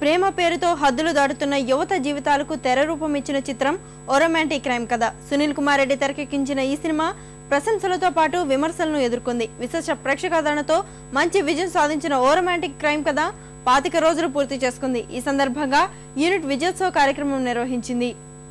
ప్రేమ పేరుతో హద్దులు దాటుతున్న యువత జీవితాలకు తెర రూపం ఇచ్చిన చిత్రం ఓ రొమాంటిక్ క్రైమ్ కథ సునీల్ కుమార్ రెడ్డి తెరకెక్కించిన ఈ సినిమా ప్రశంసలతో పాటు విమర్శలను ఎదుర్కొంది విశేష ప్రేక్షకాదరణతో మంచి విజయం సాధించిన ఓ రొమాంటిక్ క్రైమ్ కథ పాతిక రోజులు పూర్తి చేసుకుంది ఈ సందర్భంగా యూనిట్ విజయోత్సవ కార్యక్రమం నిర్వహించింది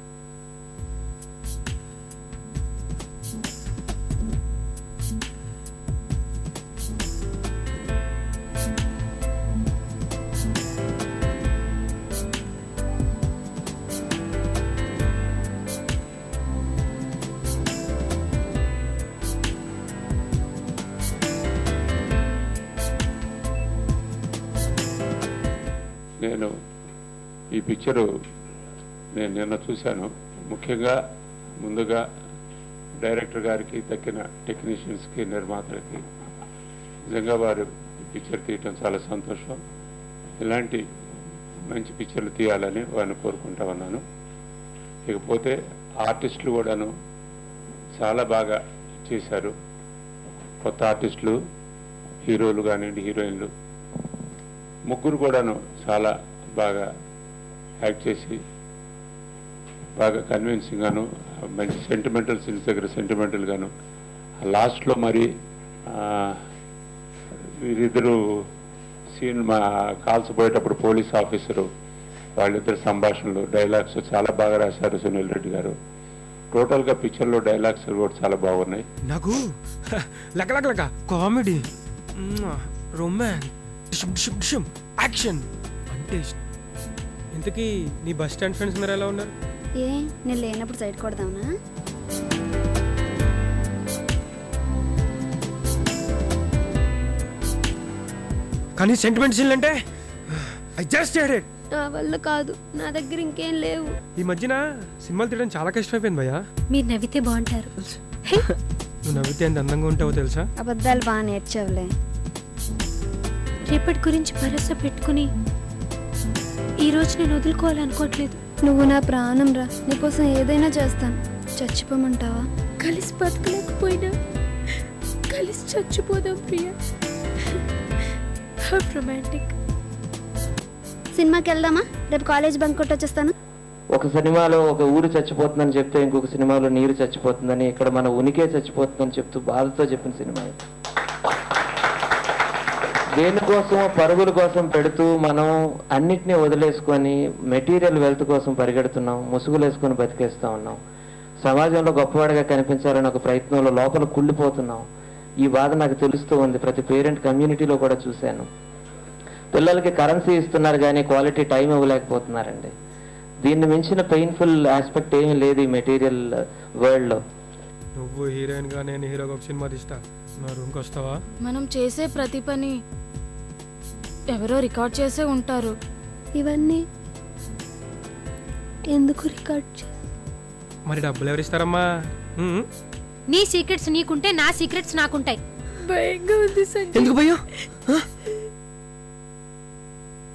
నేను ఈ పిక్చరు నేను నిన్న చూశాను ముఖ్యంగా ముందుగా డైరెక్టర్ గారికి తక్కిన టెక్నీషియన్స్కి నిర్మాతలకి నిజంగా వారు ఈ పిక్చర్ తీయటం చాలా సంతోషం ఇలాంటి మంచి పిక్చర్లు తీయాలని వారిని కోరుకుంటా ఉన్నాను ఇకపోతే ఆర్టిస్టులు కూడాను చాలా బాగా చేశారు కొత్త ఆర్టిస్టులు హీరోలు కానివ్వండి హీరోయిన్లు ముగ్గురు కూడాను చాలా బాగా యాక్ట్ చేసి బాగా కన్విన్సింగ్ గాను మంచి సెంటిమెంటల్ సీన్స్ దగ్గర సెంటిమెంటల్ గాను లాస్ట్లో మరి ఆ, వీరిద్దరు సీన్ మా కాల్సిపోయేటప్పుడు పోలీస్ ఆఫీసరు వాళ్ళిద్దరు సంభాషణలు డైలాగ్స్ చాలా బాగా రాశారు సునీల్ రెడ్డి గారు టోటల్గా పిక్చర్లో డైలాగ్స్ కూడా చాలా బాగున్నాయి నాకు లక లక లక కామెడీ రొమాన్స్ డిషమ్ డిషమ్ డిషమ్ యాక్షన్ అంటే ఇష్టం. ఇంతకీ నీ బస్ స్టాండ్ ఫ్రెండ్స్ మీరు ఎలా ఉన్నారు ఏ నేను లేనప్పుడు సైడ్ కొడదామనా కానీ సెంటిమెంట్ సీన్లు అంటే ఐ జస్ట్ ఇట్ నా వల్ల కాదు నా దగ్గర ఇంకేం లేవు ఈ మధ్యన సినిమాలు తీయడం చాలా కష్టమైపోయింది భయ్యా మీరు నవ్వితే బాగుంటారు నువ్వు నవ్వితే ఎంత అందంగా ఉంటావో తెలుసా అబద్ధాలు బాగా నేర్చావులే రేపటి గురించి భరోసా పెట్టుకుని ఈ రోజు నేను వదులుకోవాలనుకోవట్లేదు నువ్వు నా ప్రాణం రా నీకోసం ఏదైనా చేస్తాను చచ్చిపోమంటావా కలిసి బతకలేకపోయినా కలిసి చచ్చిపోదాం ప్రియా రొమాంటిక్ సినిమాకి వెళ్దామా రేపు కాలేజ్ బంక్ కొట్టి వచ్చేస్తాను ఒక సినిమాలో ఒక ఊరు చచ్చిపోతుందని చెప్తే ఇంకొక సినిమాలో నీరు చచ్చిపోతుందని ఇక్కడ మన ఉనికే చచ్చిపోతుందని చెప్తూ బాధతో చెప్పిన సినిమా ఇది దేనికోసం పరుగుల కోసం పెడుతూ మనం అన్నిటినీ వదిలేసుకొని మెటీరియల్ వెల్త్ కోసం పరిగెడుతున్నాం ముసుగులు వేసుకొని బతికేస్తా ఉన్నాం సమాజంలో గొప్పవాడిగా కనిపించాలని ఒక ప్రయత్నంలో లోపల కుళ్ళిపోతున్నాం ఈ బాధ నాకు తెలుస్తూ ఉంది ప్రతి పేరెంట్ కమ్యూనిటీలో కూడా చూశాను పిల్లలకి కరెన్సీ ఇస్తున్నారు కానీ క్వాలిటీ టైం ఇవ్వలేకపోతున్నారండి దీన్ని మించిన పెయిన్ఫుల్ ఆస్పెక్ట్ ఏమీ లేదు ఈ మెటీరియల్ వరల్డ్లో నువ్వు హీరోయిన్ గా నేను హీరోగా ఒక సినిమా తీస్తా నా రూమ్కి వస్తావా మనం చేసే ప్రతి పని ఎవరో రికార్డ్ చేసే ఉంటారు ఇవన్నీ ఎందుకు రికార్డ్ చే మరి డబ్బులు ఎవరు ఇస్తారమ్మా ఉమ్. నీ సీక్రెట్స్ నీకుంటే నా సీక్రెట్స్ నాకుంటాయి భయంగా ఉంది సంజయ్ ఎందుకు భయ్యా